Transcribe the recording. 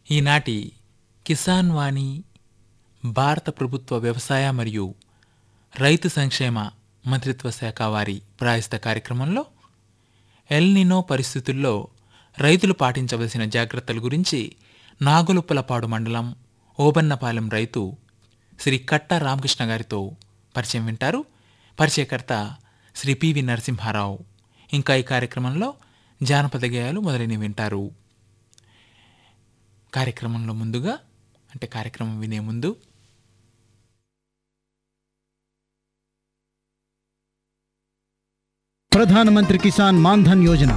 ఈనాటి కిసాన్ వాణి భారత ప్రభుత్వ వ్యవసాయ మరియు రైతు సంక్షేమ మంత్రిత్వ శాఖ వారి ప్రాయస్త కార్యక్రమంలో ఎల్నినో పరిస్థితుల్లో రైతులు పాటించవలసిన జాగ్రత్తల గురించి నాగులుప్పలపాడు మండలం ఓబన్నపాలెం రైతు శ్రీ కట్ట రామకృష్ణ గారితో పరిచయం వింటారు పరిచయకర్త శ్రీ పివి నరసింహారావు ఇంకా ఈ కార్యక్రమంలో జానపద గేయాలు మొదలైనవి వింటారు కార్యక్రమంలో ముందుగా అంటే కార్యక్రమం వినే ముందు ప్రధానమంత్రి కిసాన్ మాన్ధన్ యోజన